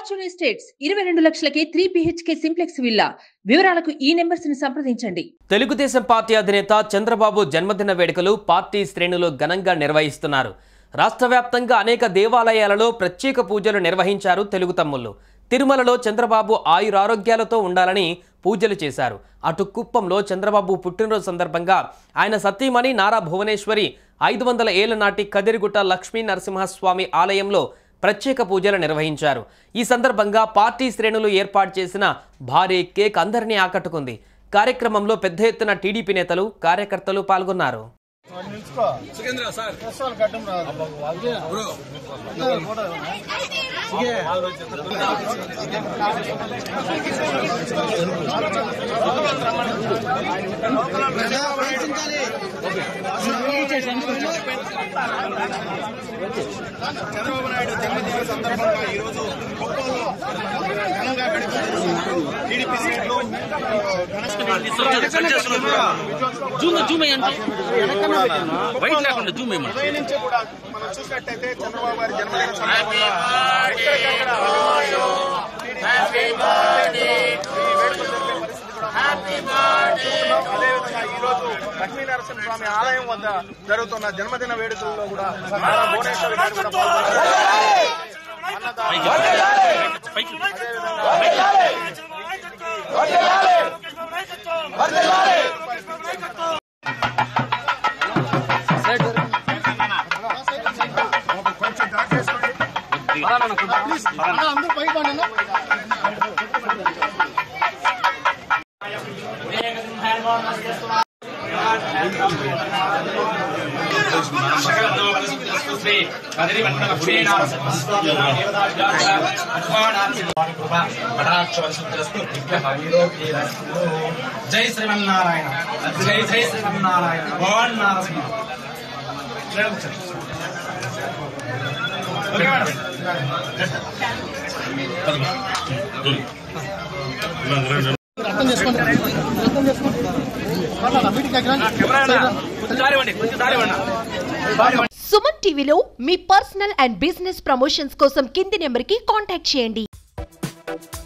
Fortune Estates ఇరవై రెండు లక్షలకే త్రీ బిహెచ్కే సింప్లెక్స్ విల్లా వివరాలకు ఈ నెంబర్స్ ని సంప్రదించండి తెలుగుదేశం పార్టీ అధినేత చంద్రబాబు జన్మదిన వేడుకలు పార్టీ శ్రేణులు ఘనంగా నిర్వహిస్తున్నారు రాష్ట్ర వ్యాప్తంగా అనేక దేవాలయాలలో ప్రత్యేక పూజలు నిర్వహించారు తెలుగు తమ్ముళ్ళు తిరుమలలో చంద్రబాబు ఆయురారోగ్యాలతో ఉండాలని పూజలు చేశారు అటు కుప్పంలో చంద్రబాబు పుట్టినరోజు సందర్భంగా ఆయన సతీమణి నారా భువనేశ్వరి ఐదు వందల ఏళ్ల నాటి కదిరిగుట్ట లక్ష్మీ నరసింహస్వామి ఆలయంలో ప్రత్యేక పూజలు నిర్వహించారు ఈ సందర్భంగా పార్టీ శ్రేణులు ఏర్పాటు చేసిన భారీ కేక్ అందరినీ ఆకట్టుకుంది కార్యక్రమంలో పెద్ద ఎత్తున టీడీపీ నేతలు కార్యకర్తలు పాల్గొన్నారు చంద్రబాబు నాయుడు జన్మదిన సందర్భంగా ఈరోజు కుప్పంలో ఘనంగా గడిపారు టీడీపీ సీట్లు జూమ్ జూమ్ అయ్యండి వైట్ లేకుండా జూమ్ అయ్యమని ఉదయం నుంచి కూడా మనం చూసినట్టయితే చంద్రబాబు గారి జన్మదిన సందర్భంగా ఎక్కడికక్కడ ఈ వేడుకలు జరిపే పరిస్థితి కూడా మనం చూస్తున్నాం. అదేవిధంగా ఈ రోజు లక్ష్మీనరసింహ స్వామి ఆలయం వద్ద జరుగుతున్న జన్మదిన వేడుకల్లో కూడా నారా భువనేశ్వరి గారు కూడా పాల్గొన్నారు. అన్నదానం పైకి జై శ్రీమన్నారాయణ జై జై శ్రీమన్నారాయణ భగవాన్ నారసింహ ఓకే మేడం సుమన్ టీవీలో మీ పర్సనల్ అండ్ బిజినెస్ ప్రమోషన్స్ కోసం కింది నెంబర్కి కాంటాక్ట్ చేయండి